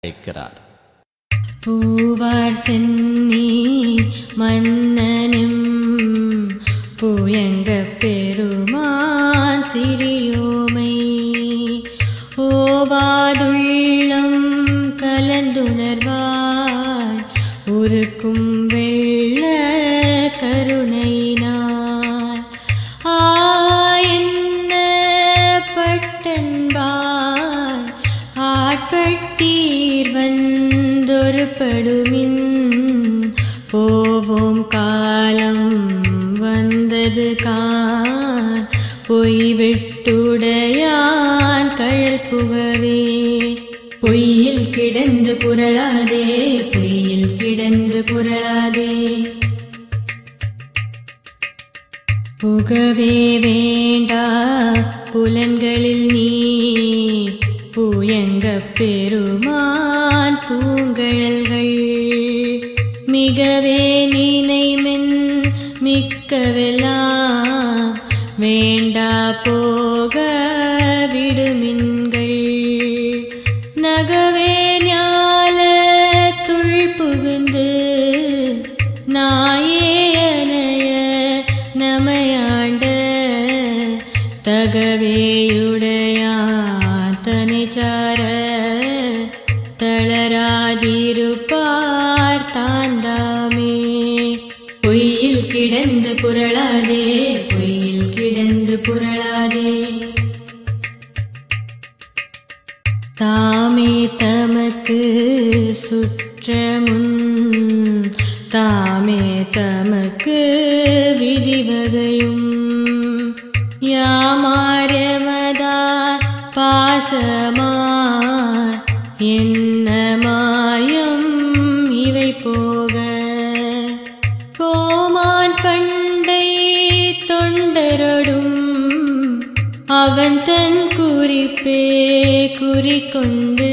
அழைக்கிறார் பூவார் சென்னி மன்னனும் புயங்க பெருமான் சிறியோமை ஓவாதுள்ளம் கலந்துணர்வாய் உருக்கும் வெள்ள கருணையினார் ஆயன்ன பட்டன்பாய் ஆட்பட்டீர் வந்தொரு படுமின் போவோம் காலம் வந்தது கான் பொய் விட்டுடையான் கழல் புகவே பொய்யில் கிடந்து புரளாதே பொய்யில் கிடந்து புரளாதே புகவே வேண்டா புலன்களில் நீ பூயங்க பெருமான் பூங்கழல்கள் மிகவே நினைமென் மிக்கவெல்லாம் வேண்டா போக விடுமின்கள் நகவே ஞால துள் புகுந்து நாயேயனைய நமையாண்ட தகவேயுடையான் தனிச்சார தளராதிருப்பார் தாண்டாமே பொய்யில் கிடந்து புரளாதே பொய்யில் கிடந்து புரளாதே தாமே தமக்கு சுற்றமுன் தாமே தமக்கு விதிவகையும் யாமாரமதார் பாசமார் என்ன மாயம் இவை போக கோமான் பண்டை தொண்டரொடும் அவன் தன் குறிப்பே குறிக்கொண்டு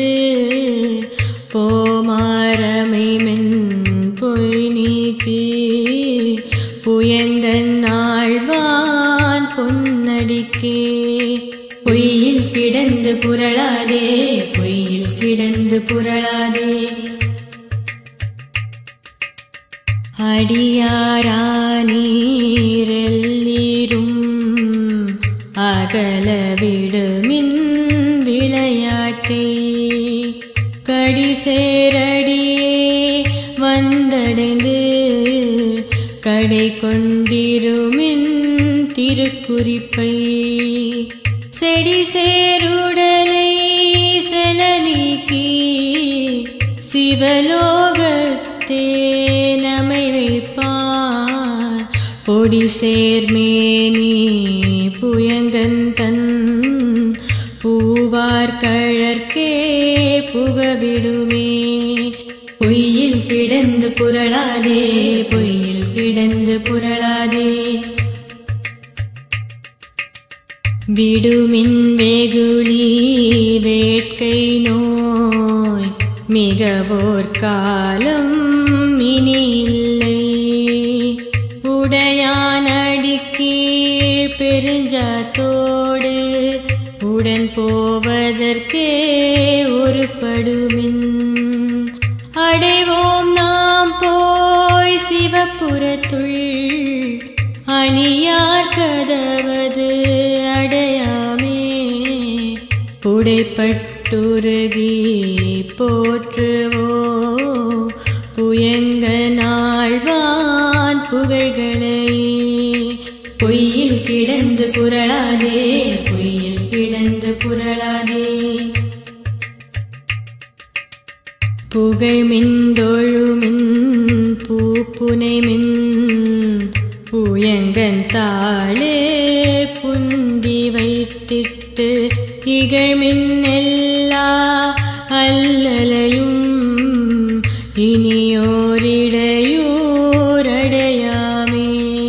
போமாரமை மென் பொய் நீக்கி புயங்கன் ஆழ்வான் பொன்னடிக்கே பொய்யில் கிடந்து புரளாதே பொய்யில் கிடந்து புரளாதே அடியாரானீரெல்லீரும் அகல விடுமின் விளையாட்டை கடி சேரடியே வந்தடைந்து கடை கொண்டிருமின் திருக்குறிப்பை செடி சேருடலை செல நீக்கி சிவலோகத்தே நமை வைப்பார் பொடி சேர்மேனி புயங்கன் தன் பூவார் கழற்கே புகவிடுமே பொய்யில் கிடந்து புரளாதே பொய்யில் கிடந்து புரளாதே விடுமின் வெகுளி வேட்கை நோய் மிகவோர் காலம் இனி இல்லை உடையான் அடிக்கீழ் பெருஞ்சாத்தோடு உடன் போவதற்கே ஒரு படுமின் அடைவோம் நாம் போய் சிவபுரத்துள் அணியார் கதவது அடையாமே புடைப்பட்டுருகி போற்றுவோ புயங்க நாள்வான் புகழ்களை பொய்யில் கிடந்து புரளாதே பொய்யில் கிடந்து புரளாதே புகழ்மிந்தொழுமின் பூப்புனைமின் புயங்கன் தாளே புந்தி வைத்திட்டு இகழ்மின் எல்லா அல்லலையும் இனியோரிடையோரடையாமே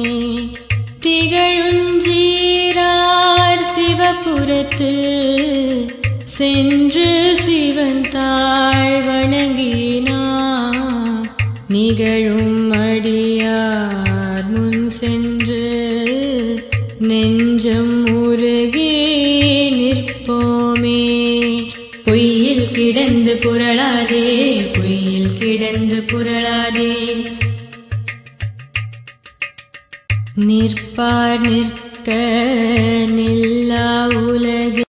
திகழுஞ்சீரார் சிவபுரத்து சென்று சிவன் தாழ் வணங்கினார் நிகழும் அடியார் முன் சென்று நெஞ்சம் உருகி நிற்போமே பொய்யில் கிடந்து புரளாதே புரளாதே பொய்யில் கிடந்து புரளாதே நிற்பார் நிற்க நில்லா உலகு